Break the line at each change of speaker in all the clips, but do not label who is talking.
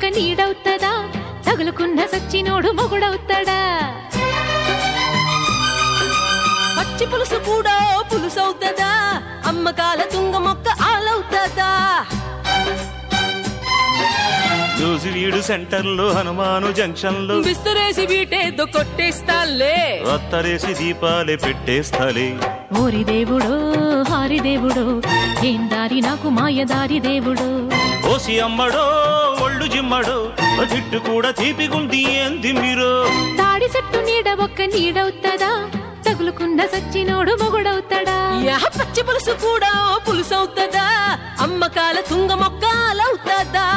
నీడవుతదా తగులుకున్న సచ్చినోడు మొగుడవుతాడా
పచ్చి పులుసు కూడా పులుసవుతుందా అమ్మకాల తుంగ మొక్క ఆలవుతుందా
న్యూజివీడు సెంటర్లో హనుమాను జంక్షన్లో
విస్తరేసి వీటేదో కొట్టేస్తాలే
రత్తరేసి దీపాలే పెట్టేస్తాలే
ఓరి దేవుడో హారి దేవుడో ఏం దారి నాకు మాయ దారి దేవుడో
ఓసి అమ్మడో ఒళ్ళు జిమ్మడో తిట్టు కూడా తీపిగుంది ఏం తిమ్మిరో
తాడి చెట్టు నీడ ఒక్క నీడవుతదా తగులుకున్న సచ్చినోడు మొగుడవుతాడా
యా పచ్చి పులుసు కూడా పులుసవుతుందా అమ్మకాల తుంగ మొక్క ఆలవుతుందా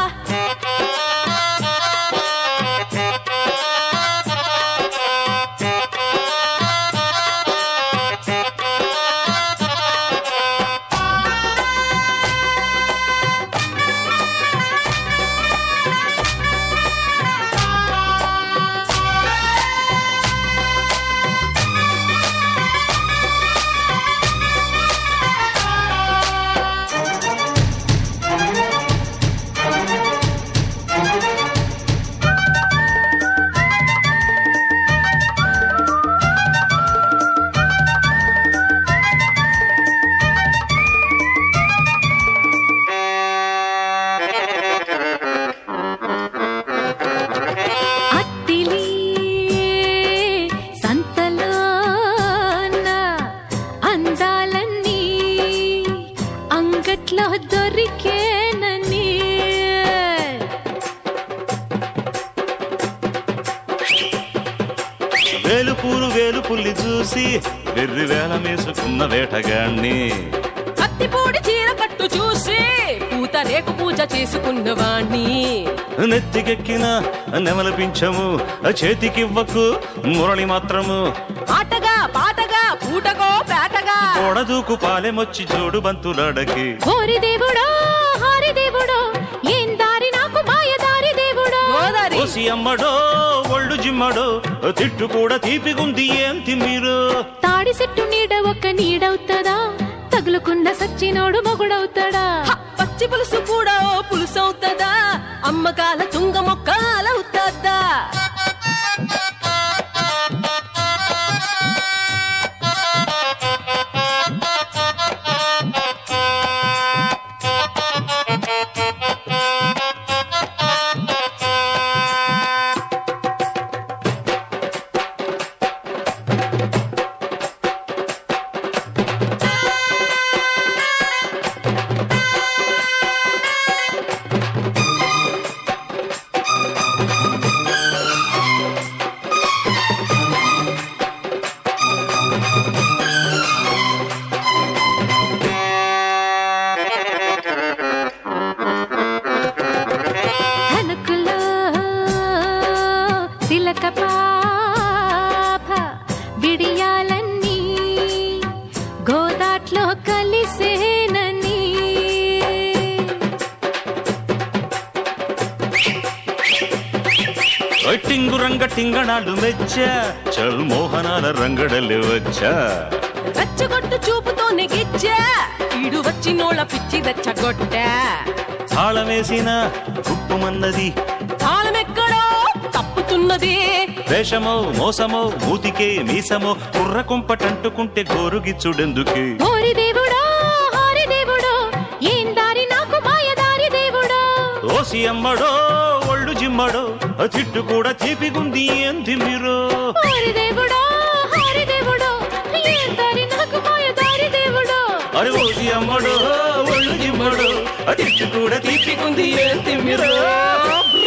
అత్తిలి సంతలోన అందాలన్నీ అంగట్లో దొరికేనని
వేలుపూరు వేలు పుల్లి చూసి వెర్రి వేల మేసుకున్న వేటగాణ్ణి
కత్తిపూడి చీర కట్టు చూసి పూత రేకు పూజ చేసుకున్నవాణ్ణి
నెత్తికెక్కిన నెమలపించము చేతికివ్వకు మురళి మాత్రము
ఆటగా పాటగా పూటగో పేటగా
కొడదూకు పాలెమొచ్చి జోడు బంతులాడకి
ఓరి దేవుడో హారి దేవుడో ఏం దారి నాకు మాయ దారి దేవుడో
గోదారి
ఓసి అమ్మడో ఒళ్ళు జిమ్మడో తిట్టు కూడా తీపిగుంది ఏం తిమ్మిరు
తాడి చెట్టు నీడ ఒక్క నీడవుతదా తగులుకున్న సచ్చినోడు మొగుడవుతాడా
హ, పచ్చి పులుసు కూడా పులుసవుతుందా అమ్మకాల తుంగ మొక్క ఆలవుతుందా
తణుకులో సిలక పాప బిడియాలన్నీ గోదాట్లో కలిసేనని
టింగు రంగ టింగణాలు మెచ్చా చల్ మోహనాల రంగడలు వచ్చా
రెచ్చగొట్టు చూపుతో నెగిచ్చా ఈడు వచ్చినోళ్ళ పిచ్చి రెచ్చగొట్ట
తాళమేసిన ఉప్పుమన్నది
తాళమెక్కడో తప్పుతున్నది
వేషమో మోసమో మూతికే మీసమో కుర్ర కుంపటంటుకుంటే గోరుగిచ్చుడెందుకే
ఓరి దేవుడో హారి దేవుడో ఏం దారి నాకు మాయ దారి దేవుడో
ఓసి అమ్మడో ఒళ్ళు జిమ్మడో తిట్టు కూడా తీపిగుంది ఏం తిమ్మిరో
ఓరి దేవుడో హారి దేవుడో ఏం దారి నాకు మాయ దారి దేవుడో
అరే ఓసి అమ్మడో ఒళ్ళు జిమ్మడో తిట్టు కూడా తీపిగుంది ఏం తిమ్మిరో